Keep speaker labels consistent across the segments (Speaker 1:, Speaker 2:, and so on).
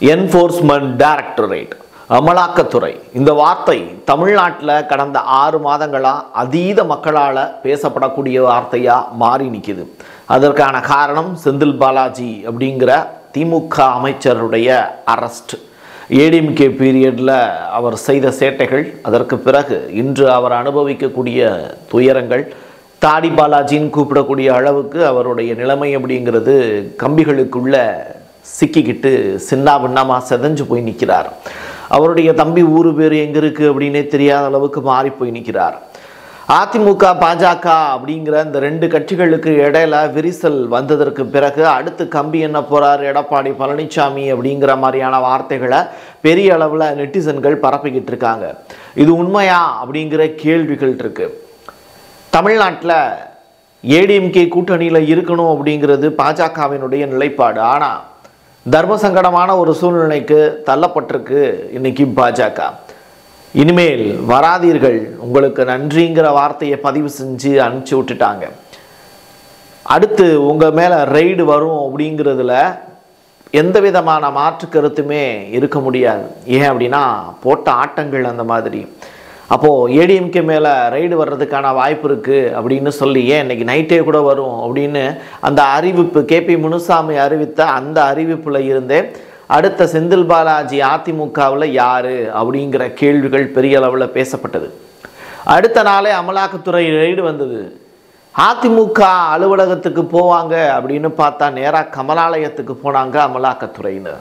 Speaker 1: enforcement directorate அமலாக்கத்துறை இந்த வார்த்தை தமிழ்நாட்டில் கடந்த ஆறு மாதங்களாக அதீத மக்களால் பேசப்படக்கூடிய வார்த்தையாக மாறி நிற்கிது அதற்கான காரணம் செந்தில் பாலாஜி அப்படிங்கிற திமுக அமைச்சருடைய அரெஸ்ட் ஏடிஎம்கே பீரியடில் அவர் செய்த சேட்டைகள் அதற்கு பிறகு இன்று அவர் அனுபவிக்கக்கூடிய துயரங்கள் தாடி பாலாஜின்னு கூப்பிடக்கூடிய அளவுக்கு அவருடைய நிலைமை அப்படிங்கிறது கம்பிகளுக்குள்ள சிக்கிக்கிட்டு சின்ன பின்னமாக செதஞ்சு போய் நிற்கிறார் அவருடைய தம்பி ஊரு பேர் எங்கே இருக்குது அப்படின்னே தெரியாத அளவுக்கு மாறி போய் நிற்கிறார் அதிமுக பாஜக அப்படிங்கிற இந்த ரெண்டு கட்சிகளுக்கு இடையில விரிசல் வந்ததற்கு பிறகு அடுத்து கம்பி என்ன போறார் எடப்பாடி பழனிசாமி அப்படிங்கிற மாதிரியான வார்த்தைகளை பெரிய அளவில் நெட்டிசன்கள் பரப்பிக்கிட்டு இருக்காங்க இது உண்மையா அப்படிங்கிற கேள்விகள் இருக்கு தமிழ்நாட்டில் ஏடிஎம்கே கூட்டணியில் இருக்கணும் அப்படிங்கிறது பாஜகவினுடைய நிலைப்பாடு ஆனால் தர்ம சங்கடமான ஒரு சூழ்நிலைக்கு தள்ளப்பட்டிருக்கு இன்னைக்கு பாஜக இனிமேல் வராதீர்கள் உங்களுக்கு நன்றிங்கிற வார்த்தையை பதிவு செஞ்சு அனுப்பிச்சி விட்டுட்டாங்க அடுத்து உங்கள் மேலே ரெய்டு வரும் அப்படிங்கிறதுல எந்த விதமான மாற்று கருத்துமே இருக்க முடியாது ஏன் அப்படின்னா போட்ட ஆட்டங்கள் அந்த மாதிரி அப்போது ஏடிஎம்கே மேலே ரைடு வர்றதுக்கான வாய்ப்பு இருக்குது அப்படின்னு சொல்லி ஏன் இன்னைக்கு நைட்டே கூட வரும் அப்படின்னு அந்த அறிவிப்பு கேபி முனுசாமி அறிவித்த அந்த அறிவிப்பில் இருந்தே அடுத்த செந்தில் பாலாஜி அதிமுகவில் யார் அப்படிங்கிற கேள்விகள் பெரிய அளவில் பேசப்பட்டது அடுத்த நாளே அமலாக்கத்துறை ரைடு வந்தது அதிமுக அலுவலகத்துக்கு போவாங்க அப்படின்னு பார்த்தா நேராக கமலாலயத்துக்கு போனாங்க அமலாக்கத்துறையினர்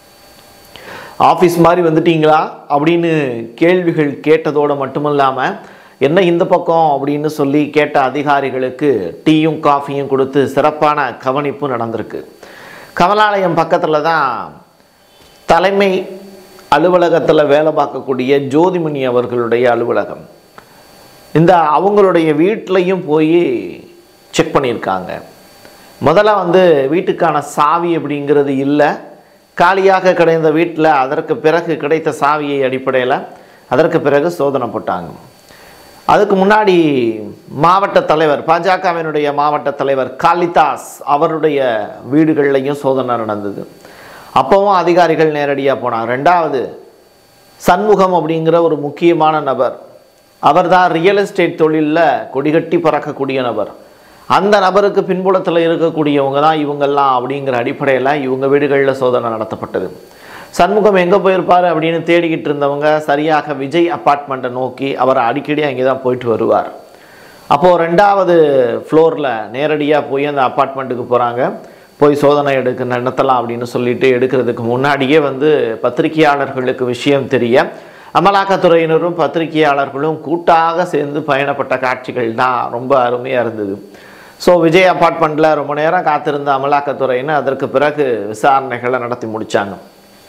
Speaker 1: ஆஃபீஸ் மாதிரி வந்துட்டீங்களா அப்படின்னு கேள்விகள் கேட்டதோடு மட்டுமல்லாமல் என்ன இந்த பக்கம் அப்படின்னு சொல்லி கேட்ட அதிகாரிகளுக்கு டீயும் காஃபியும் கொடுத்து சிறப்பான கவனிப்பு நடந்திருக்கு கமலாலயம் பக்கத்தில் தான் தலைமை அலுவலகத்தில் வேலை பார்க்கக்கூடிய ஜோதிமணி அவர்களுடைய அலுவலகம் இந்த அவங்களுடைய வீட்லையும் போய் செக் பண்ணியிருக்காங்க முதல்ல வந்து வீட்டுக்கான சாவி அப்படிங்கிறது இல்லை காலியாக கிடைந்த வீட்டில் அதற்கு பிறகு கிடைத்த சாவியை அடிப்படையில் அதற்கு பிறகு சோதனை போட்டாங்க அதுக்கு முன்னாடி மாவட்ட தலைவர் பாஜகவினுடைய மாவட்ட தலைவர் காளிதாஸ் அவருடைய வீடுகள்லையும் சோதனை நடந்தது அப்போவும் அதிகாரிகள் நேரடியாக போனாங்க ரெண்டாவது சண்முகம் அப்படிங்கிற ஒரு முக்கியமான நபர் அவர் தான் ரியல் எஸ்டேட் தொழிலில் கொடிகட்டி பறக்கக்கூடிய நபர் அந்த நபருக்கு பின்புலத்தில் இருக்கக்கூடியவங்க தான் இவங்கெல்லாம் அப்படிங்கிற அடிப்படையில் இவங்க வீடுகளில் சோதனை நடத்தப்பட்டது சண்முகம் எங்கே போயிருப்பார் அப்படின்னு தேடிக்கிட்டு இருந்தவங்க சரியாக விஜய் அப்பார்ட்மெண்ட்டை நோக்கி அவர் அடிக்கடி அங்கே தான் போயிட்டு வருவார் அப்போது ரெண்டாவது ஃப்ளோரில் நேரடியாக போய் அந்த அப்பார்ட்மெண்ட்டுக்கு போகிறாங்க போய் சோதனை எடுக்க நடத்தலாம் அப்படின்னு சொல்லிட்டு எடுக்கிறதுக்கு முன்னாடியே வந்து பத்திரிகையாளர்களுக்கு விஷயம் தெரிய அமலாக்கத்துறையினரும் பத்திரிகையாளர்களும் கூட்டாக சேர்ந்து பயணப்பட்ட காட்சிகள் தான் ரொம்ப அருமையாக இருந்தது ஸோ விஜய் அப்பார்ட்மெண்ட்டில் ரொம்ப நேரம் காத்திருந்த அமலாக்கத்துறையினர் அதற்கு பிறகு விசாரணைகளை நடத்தி முடித்தாங்க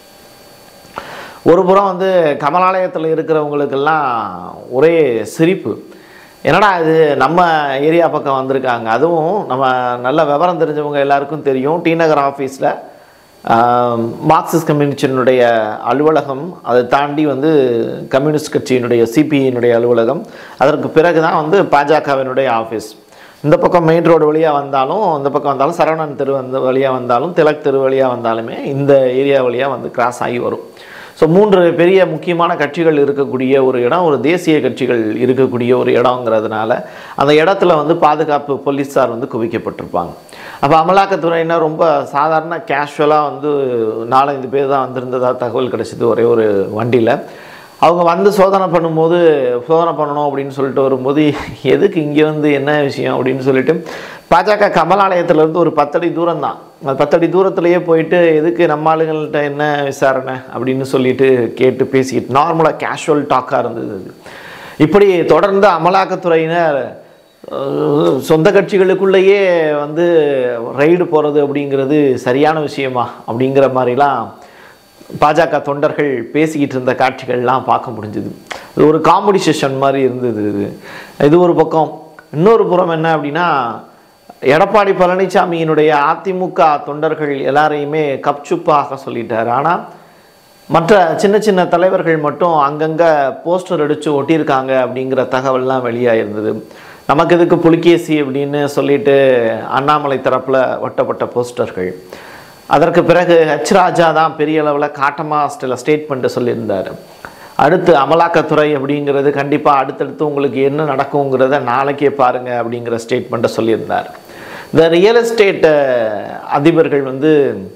Speaker 1: ஒரு புறம் வந்து கமலாலயத்தில் இருக்கிறவங்களுக்கெல்லாம் ஒரே சிரிப்பு என்னடா இது நம்ம ஏரியா பக்கம் வந்திருக்காங்க அதுவும் நம்ம நல்ல விவரம் தெரிஞ்சவங்க எல்லாருக்கும் தெரியும் டி நகர் ஆஃபீஸில் மார்க்சிஸ்ட் கம்யூனிஸ்டினுடைய அலுவலகம் அதை தாண்டி வந்து கம்யூனிஸ்ட் கட்சியினுடைய சிபிஐனுடைய அலுவலகம் அதற்கு பிறகு தான் வந்து பாஜகவினுடைய ஆஃபீஸ் இந்த பக்கம் மெயின் ரோடு வழியாக வந்தாலும் இந்த பக்கம் வந்தாலும் சரவணன் தெரு வந்து வழியாக வந்தாலும் திலக் தெரு வழியாக வந்தாலுமே இந்த ஏரியா வழியாக வந்து கிராஸ் ஆகி வரும் ஸோ மூன்று பெரிய முக்கியமான கட்சிகள் இருக்கக்கூடிய ஒரு இடம் ஒரு தேசிய கட்சிகள் இருக்கக்கூடிய ஒரு இடங்கிறதுனால அந்த இடத்துல வந்து பாதுகாப்பு போலீஸார் வந்து குவிக்கப்பட்டிருப்பாங்க அப்போ அமலாக்கத்துறையினர் ரொம்ப சாதாரண கேஷுவலாக வந்து நாலஞ்சு பேர் தான் வந்திருந்ததா தகவல் கிடைச்சிது ஒரே ஒரு வண்டியில் அவங்க வந்து சோதனை பண்ணும்போது சோதனை பண்ணணும் அப்படின்னு சொல்லிட்டு வரும்போது எதுக்கு இங்கே வந்து என்ன விஷயம் அப்படின்னு சொல்லிட்டு பாஜக கமலாலயத்துலேருந்து ஒரு பத்தடி தூரம் தான் அந்த பத்தடி தூரத்துலேயே போயிட்டு எதுக்கு நம்ம ஆளுங்கள்ட்ட என்ன விசாரணை அப்படின்னு சொல்லிட்டு கேட்டு பேசிக்கிட்டு நார்மலாக கேஷுவல் டாக்காக இருந்தது அது இப்படி தொடர்ந்து அமலாக்கத்துறையினர் அஹ், சொந்த கட்சிகளுக்குள்ளேயே வந்து ரைடு போகிறது அப்படிங்கிறது சரியான விஷயமா அப்படிங்கிற மாதிரிலாம் பாஜக தொண்டர்கள் பேசிக்கிட்டு இருந்த காட்சிகள்லாம் பார்க்க முடிஞ்சுது இது ஒரு காமெடி செஷன் மாதிரி இருந்தது இது இது ஒரு பக்கம் இன்னொரு புறம் என்ன அப்படின்னா எடப்பாடி பழனிசாமியினுடைய அதிமுக தொண்டர்கள் எல்லாரையுமே கப்சுப்பாக சொல்லிட்டார் ஆனால் மற்ற சின்ன சின்ன தலைவர்கள் மட்டும் அங்கங்கே போஸ்டர் அடித்து ஒட்டியிருக்காங்க அப்படிங்கிற தகவல்லாம் வெளியாயிருந்தது நமக்கு இதுக்கு புலிகேசி அப்படின்னு சொல்லிட்டு அண்ணாமலை தரப்பில் ஒட்டப்பட்ட போஸ்டர்கள் அதற்கு பிறகு ஹெச் ராஜா தான் பெரிய அளவில் காட்டமா ஸ்டில் ஸ்டேட்மெண்ட்டு சொல்லியிருந்தார் அடுத்து அமலாக்கத்துறை அப்படிங்கிறது கண்டிப்பாக அடுத்தடுத்து உங்களுக்கு என்ன நடக்குங்கிறத நாளைக்கே பாருங்க அப்படிங்கிற ஸ்டேட்மெண்ட்டை சொல்லியிருந்தார் இந்த ரியல் எஸ்டேட் அதிபர்கள் வந்து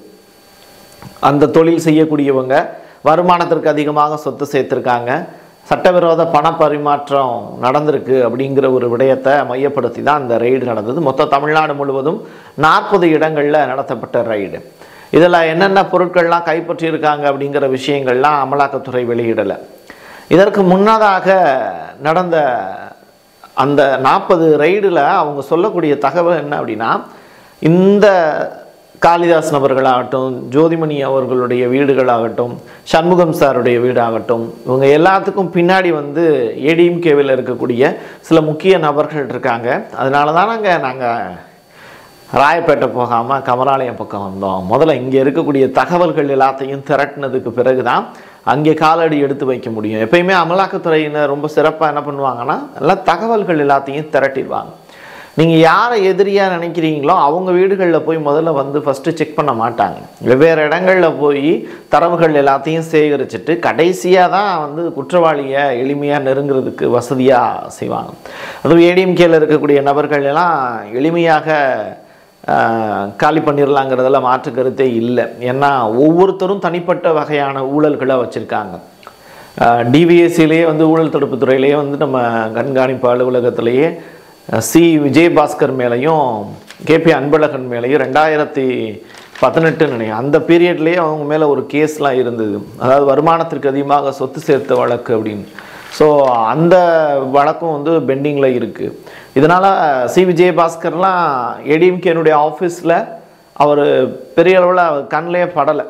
Speaker 1: அந்த தொழில் செய்யக்கூடியவங்க வருமானத்திற்கு அதிகமாக சொத்து சேர்த்துருக்காங்க சட்டவிரோத பண பரிமாற்றம் நடந்திருக்கு அப்படிங்கிற ஒரு விடயத்தை மையப்படுத்தி தான் அந்த ரெய்டு நடந்தது மொத்த தமிழ்நாடு முழுவதும் நாற்பது இடங்களில் நடத்தப்பட்ட ரெய்டு இதில் என்னென்ன பொருட்கள்லாம் கைப்பற்றியிருக்காங்க அப்படிங்கிற விஷயங்கள்லாம் அமலாக்கத்துறை வெளியிடலை இதற்கு முன்னதாக நடந்த அந்த நாற்பது ரைடில் அவங்க சொல்லக்கூடிய தகவல் என்ன அப்படின்னா இந்த காளிதாஸ் நபர்களாகட்டும் ஜோதிமணி அவர்களுடைய வீடுகளாகட்டும் சண்முகம் சாருடைய வீடாகட்டும் இவங்க எல்லாத்துக்கும் பின்னாடி வந்து ஏடிஎம்கேவில் இருக்கக்கூடிய சில முக்கிய நபர்கள் இருக்காங்க அதனால தான் நாங்கள் நாங்கள் ராயப்பேட்டை போகாமல் கமராலயம் பக்கம் வந்தோம் முதல்ல இங்கே இருக்கக்கூடிய தகவல்கள் எல்லாத்தையும் திரட்டினதுக்கு பிறகு தான் அங்கே காலடி எடுத்து வைக்க முடியும் எப்பயுமே அமலாக்கத்துறையினர் ரொம்ப சிறப்பாக என்ன பண்ணுவாங்கன்னா எல்லாம் தகவல்கள் எல்லாத்தையும் திரட்டிடுவாங்க நீங்கள் யாரை எதிரியாக நினைக்கிறீங்களோ அவங்க வீடுகளில் போய் முதல்ல வந்து ஃபஸ்ட்டு செக் பண்ண மாட்டாங்க வெவ்வேறு இடங்களில் போய் தரவுகள் எல்லாத்தையும் சேகரிச்சுட்டு கடைசியாக தான் வந்து குற்றவாளியை எளிமையாக நெருங்குறதுக்கு வசதியாக செய்வாங்க அதுவும் ஏடிஎம்கேல இருக்கக்கூடிய நபர்கள் எல்லாம் எளிமையாக ஆஹ், காலி பண்ணிடலாங்கிறதுல மாற்று கருத்தே இல்லை ஏன்னா ஒவ்வொருத்தரும் தனிப்பட்ட வகையான ஊழல்களை வச்சுருக்காங்க டிவிஎஸ்சிலேயே வந்து ஊழல் தடுப்பு துறையிலேயே வந்து நம்ம கண்காணிப்பு அலுவலகத்திலேயே சி விஜயபாஸ்கர் மேலேயும் கேபி அன்பழகன் மேலேயும் ரெண்டாயிரத்தி பதினெட்டு நினைக்கிறேன் அந்த பீரியட்லேயே அவங்க மேலே ஒரு கேஸ்லாம் இருந்தது அதாவது வருமானத்திற்கு அதிகமாக சொத்து சேர்த்த வழக்கு அப்படின்னு ஸோ அந்த வழக்கும் வந்து பெண்டிங்கில் இருக்குது இதனால் சி விஜயபாஸ்கர்லாம் ஏடிஎம்கேனுடைய ஆஃபீஸில் அவர் பெரிய அளவில் கண்ணிலே படலை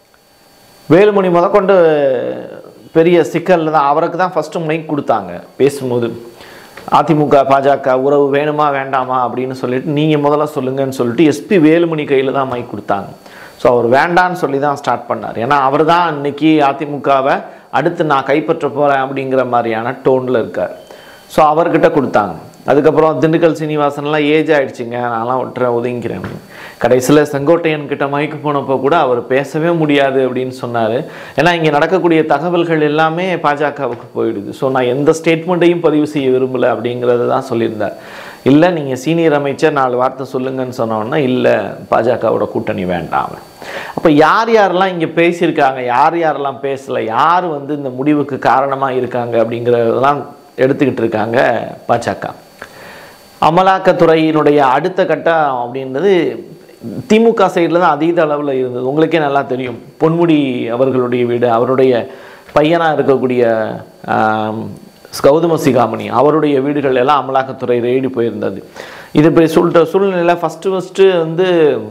Speaker 1: வேலுமணி முதற்கொண்டு பெரிய சிக்கலில் தான் அவருக்கு தான் ஃபஸ்ட்டு மைக் கொடுத்தாங்க பேசும்போது அதிமுக பாஜக உறவு வேணுமா வேண்டாமா அப்படின்னு சொல்லிட்டு நீங்கள் முதல்ல சொல்லுங்கன்னு சொல்லிட்டு எஸ்பி வேலுமணி கையில் தான் மைக் கொடுத்தாங்க ஸோ அவர் வேண்டான்னு சொல்லி தான் ஸ்டார்ட் பண்ணார் ஏன்னா அவர் தான் இன்னைக்கு அதிமுகவை அடுத்து நான் கைப்பற்ற போகிறேன் அப்படிங்கிற மாதிரியான டோனில் இருக்கார் ஸோ அவர்கிட்ட கொடுத்தாங்க அதுக்கப்புறம் திண்டுக்கல் சீனிவாசன்லாம் ஏஜ் ஆயிடுச்சுங்க நான்லாம் விட்டுறேன் ஒதுங்கிக்கிறேன் கடைசியில் செங்கோட்டையன் கிட்ட மைக்கு போனப்போ கூட அவர் பேசவே முடியாது அப்படின்னு சொன்னார் ஏன்னா இங்கே நடக்கக்கூடிய தகவல்கள் எல்லாமே பாஜகவுக்கு போயிடுது ஸோ நான் எந்த ஸ்டேட்மெண்ட்டையும் பதிவு செய்ய விரும்பலை அப்படிங்கிறது தான் சொல்லியிருந்தார் இல்லை நீங்கள் சீனியர் அமைச்சர் நாலு வார்த்தை சொல்லுங்கன்னு சொன்னோன்னா இல்லை பாஜகவோட கூட்டணி வேண்டாம் அப்போ யார் யாரெல்லாம் இங்கே பேசியிருக்காங்க யார் யாரெல்லாம் பேசலை யார் வந்து இந்த முடிவுக்கு காரணமாக இருக்காங்க அப்படிங்கிறதெல்லாம் எடுத்துக்கிட்டு இருக்காங்க பாஜக அமலாக்கத்துறையினுடைய அடுத்த கட்டம் அப்படின்றது திமுக சைடில் தான் அதீத அளவில் இருந்தது உங்களுக்கே நல்லா தெரியும் பொன்முடி அவர்களுடைய வீடு அவருடைய பையனாக இருக்கக்கூடிய ஆம், கௌதம சிகாமணி அவருடைய வீடுகள் எல்லாம் அமலாக்கத்துறை ரெய்டு போயிருந்தது இது இப்படி சொல்லிட்ட சூழ்நிலையில் ஃபஸ்ட்டு ஃபஸ்ட்டு வந்து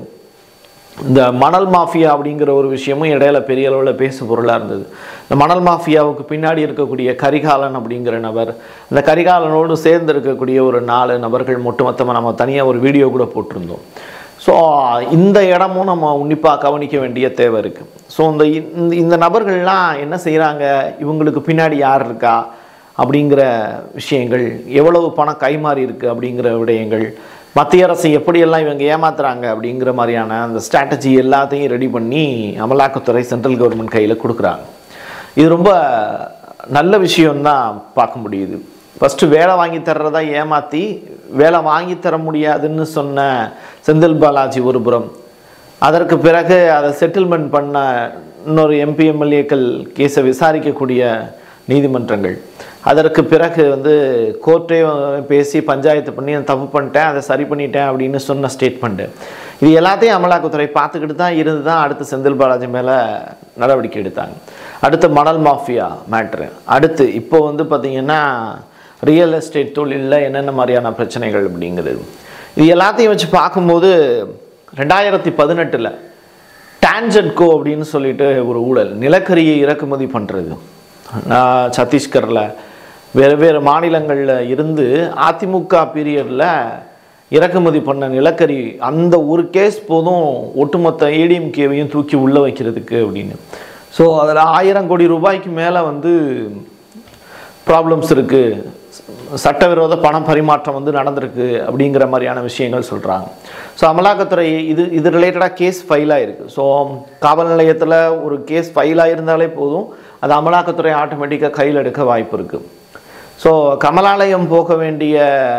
Speaker 1: இந்த மணல் மாஃபியா அப்படிங்கிற ஒரு விஷயமும் இடையில பெரிய அளவில் பேசு பொருளாக இருந்தது இந்த மணல் மாஃபியாவுக்கு பின்னாடி இருக்கக்கூடிய கரிகாலன் அப்படிங்கிற நபர் இந்த கரிகாலனோடு சேர்ந்து இருக்கக்கூடிய ஒரு நாலு நபர்கள் ஒட்டுமொத்தமாக நம்ம தனியாக ஒரு வீடியோ கூட போட்டிருந்தோம் ஸோ இந்த இடமும் நம்ம உன்னிப்பாக கவனிக்க வேண்டிய தேவை இருக்குது ஸோ இந்த இந்த இந்த நபர்கள்லாம் என்ன செய்கிறாங்க இவங்களுக்கு பின்னாடி யார் இருக்கா அப்படிங்கிற விஷயங்கள் எவ்வளவு பணம் கைமாறி இருக்குது அப்படிங்கிற விடயங்கள் மத்திய அரசு எப்படியெல்லாம் இவங்க ஏமாத்துறாங்க அப்படிங்கிற மாதிரியான அந்த ஸ்ட்ராட்டஜி எல்லாத்தையும் ரெடி பண்ணி அமலாக்கத்துறை சென்ட்ரல் கவர்மெண்ட் கையில் கொடுக்குறாங்க இது ரொம்ப நல்ல விஷயம்தான் பார்க்க முடியுது ஃபஸ்ட்டு வேலை வாங்கி தர்றதா ஏமாற்றி வேலை வாங்கி தர முடியாதுன்னு சொன்ன செந்தில் பாலாஜி ஒரு புறம் அதற்கு பிறகு அதை செட்டில்மெண்ட் பண்ண இன்னொரு எம்பி எம்எல்ஏக்கள் கேஸை விசாரிக்கக்கூடிய நீதிமன்றங்கள் அதற்கு பிறகு வந்து கோர்ட்டே பேசி பஞ்சாயத்து பண்ணி நான் தப்பு பண்ணிட்டேன் அதை சரி பண்ணிட்டேன் அப்படின்னு சொன்ன ஸ்டேட்மெண்ட்டு இது எல்லாத்தையும் அமலாக்கத்துறை பார்த்துக்கிட்டு தான் இருந்து தான் அடுத்து செந்தில் பாலாஜி மேலே நடவடிக்கை எடுத்தாங்க அடுத்து மணல் மாஃபியா மேட்ரு அடுத்து இப்போ வந்து பார்த்திங்கன்னா ரியல் எஸ்டேட் தொழிலில் என்னென்ன மாதிரியான பிரச்சனைகள் அப்படிங்கிறது இது எல்லாத்தையும் வச்சு பார்க்கும்போது ரெண்டாயிரத்தி பதினெட்டில் டான்ஜென்கோ அப்படின்னு சொல்லிட்டு ஒரு ஊழல் நிலக்கரியை இறக்குமதி பண்ணுறது சத்தீஸ்கரில் வேறு வேறு மாநிலங்களில் இருந்து அதிமுக பீரியடில் இறக்குமதி பண்ண நிலக்கரி அந்த ஒரு கேஸ் போதும் ஒட்டுமொத்த ஏடிஎம்கேவையும் தூக்கி உள்ளே வைக்கிறதுக்கு அப்படின்னு ஸோ அதில் ஆயிரம் கோடி ரூபாய்க்கு மேலே வந்து ப்ராப்ளம்ஸ் இருக்குது சட்டவிரோத பணம் பரிமாற்றம் வந்து நடந்திருக்கு அப்படிங்கிற மாதிரியான விஷயங்கள் சொல்கிறாங்க ஸோ அமலாக்கத்துறை இது இது ரிலேட்டடாக கேஸ் ஃபைல் ஆயிருக்கு ஸோ காவல் நிலையத்தில் ஒரு கேஸ் ஃபைல் ஆயிருந்தாலே போதும் அது அமலாக்கத்துறை ஆட்டோமேட்டிக்காக கையில் எடுக்க வாய்ப்பு இருக்குது ஸோ கமலாலயம் போக வேண்டிய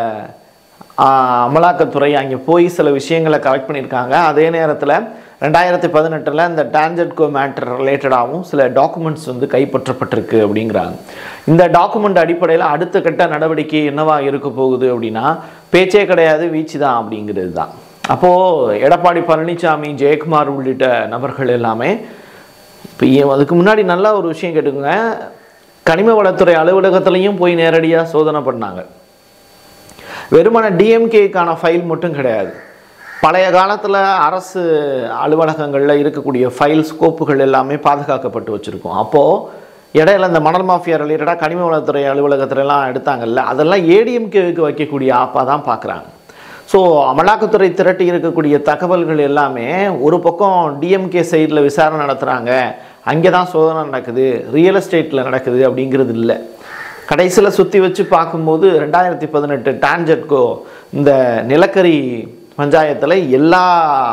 Speaker 1: ஆஹ், அமலாக்கத்துறை அங்கே போய் சில விஷயங்களை கலெக்ட் பண்ணியிருக்காங்க அதே நேரத்தில் ரெண்டாயிரத்தி பதினெட்டில் இந்த டான்ஜெட்கோ மேட்டர் ரிலேட்டடாகவும் சில டாக்குமெண்ட்ஸ் வந்து கைப்பற்றப்பட்டிருக்கு அப்படிங்கிறாங்க இந்த டாக்குமெண்ட் அடிப்படையில் அடுத்த கட்ட நடவடிக்கை என்னவா இருக்க போகுது அப்படின்னா பேச்சே கிடையாது வீச்சு தான் அப்படிங்கிறது தான் அப்போது எடப்பாடி பழனிசாமி ஜெயக்குமார் உள்ளிட்ட நபர்கள் எல்லாமே இப்போ ஏன் அதுக்கு முன்னாடி நல்லா ஒரு விஷயம் கேட்டுக்கோங்க கனிம வளத்துறை அலுவலகத்துலேயும் போய் நேரடியாக சோதனை பண்ணாங்க வெறுமன டிஎம்கேக்கான ஃபைல் மட்டும் கிடையாது பழைய காலத்தில் அரசு அலுவலகங்களில் இருக்கக்கூடிய ஃபைல்ஸ் கோப்புகள் எல்லாமே பாதுகாக்கப்பட்டு வச்சுருக்கோம் அப்போது இடையில இந்த மணல் மாஃபியா ரிலேட்டடாக கனிம வளத்துறை அலுவலகத்துலலாம் எடுத்தாங்கல்ல அதெல்லாம் ஏடிஎம்கேவுக்கு வைக்கக்கூடிய ஆப்பாக தான் பார்க்குறாங்க ஸோ அமலாக்கத்துறை திரட்டி இருக்கக்கூடிய தகவல்கள் எல்லாமே ஒரு பக்கம் டிஎம்கே சைடில் விசாரணை நடத்துகிறாங்க அங்கே தான் சோதனை நடக்குது ரியல் எஸ்டேட்டில் நடக்குது அப்படிங்கிறது இல்லை கடைசியில் சுற்றி வச்சு பார்க்கும்போது ரெண்டாயிரத்தி பதினெட்டு டான்ஜெட்கோ இந்த நிலக்கரி பஞ்சாயத்தில் எல்லா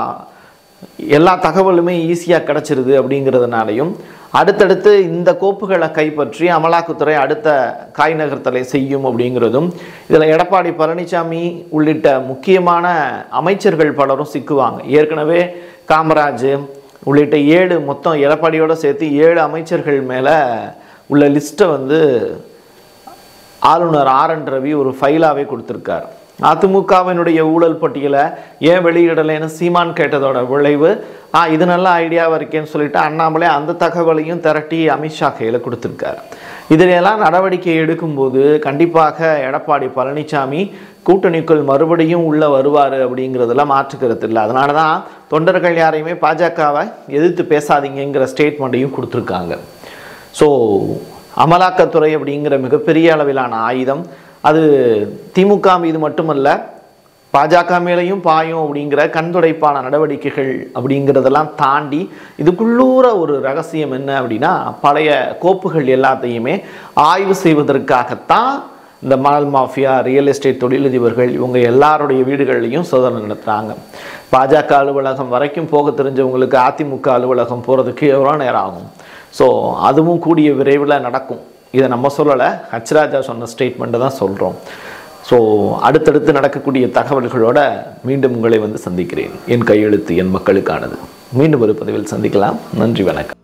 Speaker 1: எல்லா தகவலுமே ஈஸியாக கிடச்சிருது அப்படிங்கிறதுனாலையும் அடுத்தடுத்து இந்த கோப்புகளை கைப்பற்றி அமலாக்கத்துறை அடுத்த காய் நகர்த்தலை செய்யும் அப்படிங்கிறதும் இதில் எடப்பாடி பழனிசாமி உள்ளிட்ட முக்கியமான அமைச்சர்கள் பலரும் சிக்குவாங்க ஏற்கனவே காமராஜ் உள்ளிட்ட ஏழு மொத்தம் எடப்பாடியோட சேர்த்து ஏழு அமைச்சர்கள் மேலே உள்ள லிஸ்ட்டை வந்து ஆளுநர் ஆர் என் ரவி ஒரு ஃபைலாகவே கொடுத்துருக்கார் அதிமுகவினுடைய ஊழல் பட்டியலை ஏன் வெளியிடலைன்னு சீமான் கேட்டதோட விளைவு ஆ இது நல்ல ஐடியாவாக இருக்கேன்னு சொல்லிட்டு அண்ணாமலை அந்த தகவலையும் திரட்டி அமித்ஷா கையில் கொடுத்துருக்கார் இதிலெல்லாம் நடவடிக்கை எடுக்கும்போது கண்டிப்பாக எடப்பாடி பழனிசாமி கூட்டணிக்குள் மறுபடியும் உள்ளே வருவார் அப்படிங்கிறதுல மாற்றுக்கிறது இல்லை அதனால தான் தொண்டர்கள் யாரையுமே பாஜகவை எதிர்த்து பேசாதீங்கங்கிற ஸ்டேட்மெண்ட்டையும் கொடுத்துருக்காங்க ஸோ அமலாக்கத்துறை அப்படிங்கிற மிகப்பெரிய அளவிலான ஆயுதம் அது திமுக மீது மட்டுமல்ல பாஜக மேலேயும் பாயும் அப்படிங்கிற கண்துடைப்பான நடவடிக்கைகள் அப்படிங்கிறதெல்லாம் தாண்டி இதுக்குள்ளூர ஒரு ரகசியம் என்ன அப்படின்னா பழைய கோப்புகள் எல்லாத்தையுமே ஆய்வு செய்வதற்காகத்தான் இந்த மணல் மாஃபியா ரியல் எஸ்டேட் தொழிலதிபர்கள் இவங்க எல்லாருடைய வீடுகள்லையும் சோதனை நடத்துகிறாங்க பாஜக அலுவலகம் வரைக்கும் போக தெரிஞ்சவங்களுக்கு அதிமுக அலுவலகம் போகிறதுக்கு எவ்வளோ நேரம் ஆகும் ஸோ அதுவும் கூடிய விரைவில் நடக்கும் இதை நம்ம சொல்லலை ஹச்ராஜா சொன்ன ஸ்டேட்மெண்ட்டை தான் சொல்கிறோம் ஸோ அடுத்தடுத்து நடக்கக்கூடிய தகவல்களோட மீண்டும் உங்களை வந்து சந்திக்கிறேன் என் கையெழுத்து என் மக்களுக்கானது மீண்டும் ஒரு பதிவில் சந்திக்கலாம் நன்றி வணக்கம்